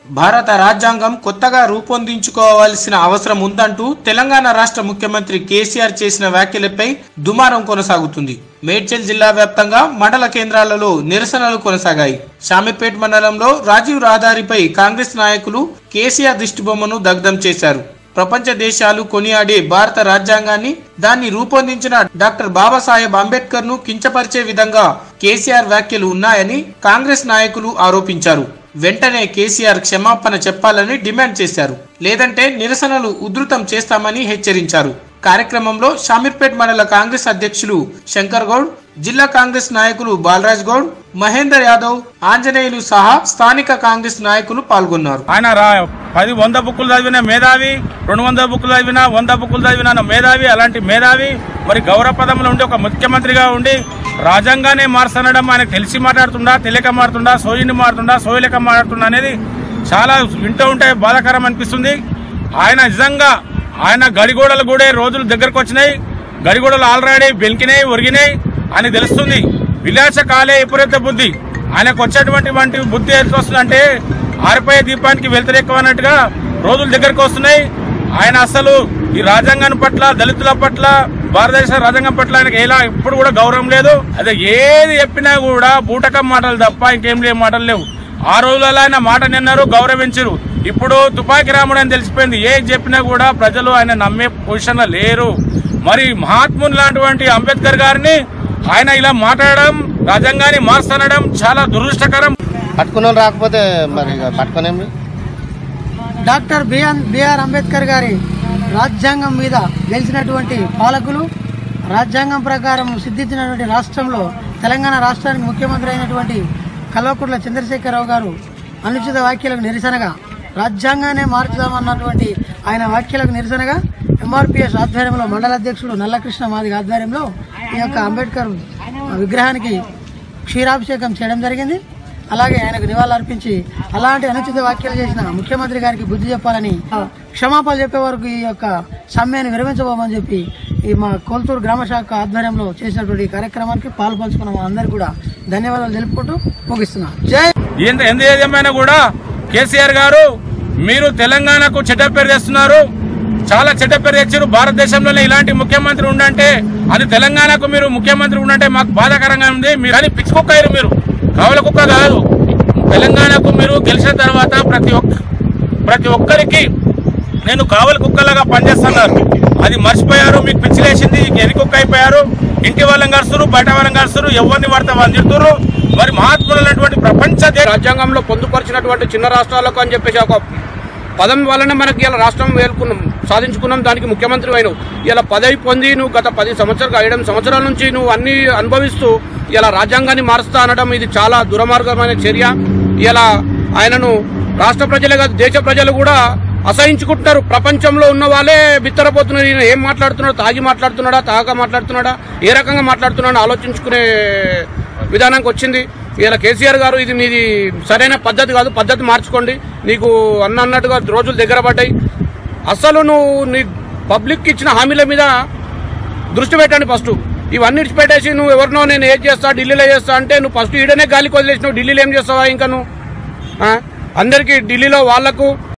భారత రాజ్యాంగం కొత్తగా రూపొందించుకోవాల్సిన అవసరం ఉందంటూ తెలంగాణ రాష్ట్ర ముఖ్యమంత్రి కేసీఆర్ చేసిన వ్యాఖ్యలపై దుమారం కొనసాగుతుంది మేడ్చల్ జిల్లా వ్యాప్తంగా మండల కేంద్రాలలో నిరసనలు కొనసాగాయి షామీర్పేట్ మండలంలో రాజీవ్ రహదారిపై కాంగ్రెస్ నాయకులు కేసీఆర్ దిష్టిబొమ్మను దగ్ధం చేశారు ప్రపంచ దేశాలు కొనియాడే భారత రాజ్యాంగాన్ని దాన్ని రూపొందించిన డాక్టర్ బాబాసాహెబ్ అంబేద్కర్ ను కించపరిచే విధంగా కేసీఆర్ వ్యాఖ్యలు ఉన్నాయని కాంగ్రెస్ నాయకులు ఆరోపించారు వెంటనే కేసీఆర్ క్షమాపణ చెప్పాలని డిమాండ్ చేశారు లేదంటే నిరసనలు ఉధృతం చేస్తామని హెచ్చరించారు కార్యక్రమంలో షామీర్పేట్ మండల కాంగ్రెస్ అధ్యక్షులు శంకర్ గౌడ్ జిల్లా కాంగ్రెస్ నాయకులు బాలరాజ్ గౌడ్ మహేందర్ యాదవ్ ఆంజనేయులు సహా స్థానిక కాంగ్రెస్ నాయకులు పాల్గొన్నారు ఆయన రా పది వంద బుక్కులు చదివిన మేధావి రెండు వందల బుక్కులు చదివిన వంద బుక్కులు చదివిన మేధావి అలాంటి మేధావి మరి గౌరవ పదంలో ఉండి ఒక ముఖ్యమంత్రిగా ఉండి రాజ్యాంగానే మార్చనడం ఆయనకు తెలిసి మాట్లాడుతుండా తెలియక మాట్లాడుతుండా సోయిని మాట్లాడుతుండా సోయలేక మాట్లాడుతుండా అనేది చాలా వింటూ ఉంటే బాధాకరం అనిపిస్తుంది ఆయన నిజంగా ఆయన గడిగోడలు కూడా రోజులు దగ్గరకు వచ్చినాయి గడిగోడలు ఆల్రెడీ బెంకినాయి ఒరిగినాయి అని తెలుస్తుంది విలాస కాలే విపరీత బుద్ధి ఆయనకు వచ్చేటువంటి వంటి బుద్ధి ఎట్లా వస్తుందంటే ఆరిపోయే దీపానికి వెళ్తరెక్కువ అన్నట్టుగా రోజులు దగ్గరకు వస్తున్నాయి ఆయన అసలు ఈ రాజ్యాంగం పట్ల దళితుల పట్ల భారతదేశ రాజ్యాంగం పట్ల ఆయనకి ఎలా ఇప్పుడు కూడా గౌరవం లేదు అదే ఏది చెప్పినా కూడా బూటకం మాటలు తప్ప ఇంకేం లేవు మాటలు లేవు ఆ రోజులలో ఆయన మాట నిన్నారు గౌరవించరు ఇప్పుడు తుపాకి రాముడు అని తెలిసిపోయింది ఏది చెప్పినా కూడా ప్రజలు ఆయన నమ్మే పొజిషన్ లో లేరు మరి మహాత్ముని లాంటి అంబేద్కర్ గారిని ఆయన ఇలా మాట్లాడడం రాజ్యాంగాన్ని మార్చనడం చాలా దురదృష్టకరం పట్టుకున్నాం రాకపోతే మరి ఇక పట్టుకునేమి డాక్టర్ బిఆర్ బిఆర్ అంబేద్కర్ గారి రాజ్యాంగం మీద గెలిచినటువంటి పాలకులు రాజ్యాంగం ప్రకారం సిద్ధించినటువంటి రాష్ట్రంలో తెలంగాణ రాష్ట్రానికి ముఖ్యమంత్రి అయినటువంటి కల్వకుంట్ల చంద్రశేఖరరావు గారు అనుచిత వ్యాఖ్యలకు నిరసనగా రాజ్యాంగాన్ని మార్చుదామన్నటువంటి ఆయన వ్యాఖ్యలకు నిరసనగా ఎంఆర్పిఎస్ ఆధ్వర్యంలో మండల అధ్యక్షుడు నల్లకృష్ణ మాదిగ ఆధ్వర్యంలో ఈ యొక్క అంబేద్కర్ విగ్రహానికి క్షీరాభిషేకం చేయడం జరిగింది అలాగే ఆయనకు నివాళులర్పించి అలాంటి అనుచిత వ్యాఖ్యలు చేసిన ముఖ్యమంత్రి గారికి బుద్ధి చెప్పాలని ఆ, క్షమాపణ చెప్పే వరకు ఈ యొక్క సమ్మెను విరమించబోమని చెప్పి ఈ మా కోల్తూరు గ్రామ శాఖ ఆధ్వర్యంలో చేసినటువంటి ఈ కార్యక్రమానికి పాల్పంచుకున్న మా అందరికీ కూడా ధన్యవాదాలు తెలుపుకుంటూ ముగిస్తున్నాను జై ఎంత ఎంత ఏదేమైనా కూడా కేసీఆర్ గారు మీరు తెలంగాణకు చెడ్డ పేరు తెస్తున్నారు చాలా చెడ్డ పేరు తెచ్చారు భారతదేశంలోనే ఇలాంటి ముఖ్యమంత్రి ఉండంటే అది తెలంగాణకు మీరు ముఖ్యమంత్రి ఉండంటే మాకు బాధాకరంగా ఉంది మీరు అని పిచ్చి కుక్క అయ్యారు మీరు కావల కుక్క కాదు తెలంగాణకు మీరు గెలిచిన తర్వాత ప్రతి ఒక్క ప్రతి ఒక్కరికి నేను కావలి కుక్కలాగా పనిచేస్తున్నారు అది మర్చిపోయారు మీకు పిచ్చిలేసింది ఎరి కుక్క అయిపోయారు ఇంటి వాళ్ళని కరుస్తారు బయట వాళ్ళని కరుస్తారు ఎవరిని పడితే వాళ్ళని తిడుతున్నారు మరి మహాత్ములైనటువంటి ప్రపంచ దే- రాజ్యాంగంలో పొందుపరిచినటువంటి చిన్న రాష్ట్రాలకు అని చెప్పేసి ఒక పదం వల్లనే మనకి ఇలా రాష్ట్రం వేలుకున్నాం సాధించుకున్నాం దానికి ముఖ్యమంత్రి అయినావు ఇలా పదవి పొంది నువ్వు గత పది సంవత్సరాలు ఐదు సంవత్సరాల నుంచి నువ్వు అన్ని అనుభవిస్తూ ఇలా రాజ్యాంగాన్ని మారుస్తా అనడం ఇది చాలా దురమార్గమైన చర్య ఇలా ఆయనను రాష్ట్ర ప్రజలే కాదు దేశ ప్రజలు కూడా అసహించుకుంటున్నారు ప్రపంచంలో ఉన్న వాళ్ళే బిత్తరపోతున్నారు ఈయన ఏం మాట్లాడుతున్నాడు తాగి మాట్లాడుతున్నాడా తాగా మాట్లాడుతున్నాడా ఏ రకంగా మాట్లాడుతున్నాడో ఆలోచించుకునే విధానానికి వచ్చింది ఇలా కేసీఆర్ గారు ఇది మీది సరైన పద్ధతి కాదు పద్ధతి మార్చుకోండి నీకు అన్న అన్నట్టుగా రోజులు దగ్గర పడ్డాయి అసలు నువ్వు నీ పబ్లిక్ ఇచ్చిన హామీల మీద దృష్టి పెట్టండి ఫస్ట్ ఇవన్నీ విడిచిపెట్టేసి నువ్వు ఎవరినో నేను ఏం చేస్తా ఢిల్లీలో చేస్తా అంటే నువ్వు ఫస్ట్ ఈడనే గాలికి వదిలేసినావు ఢిల్లీలో ఏం చేస్తావా ఇంకా నువ్వు ఆ? అందరికీ ఢిల్లీలో వాళ్లకు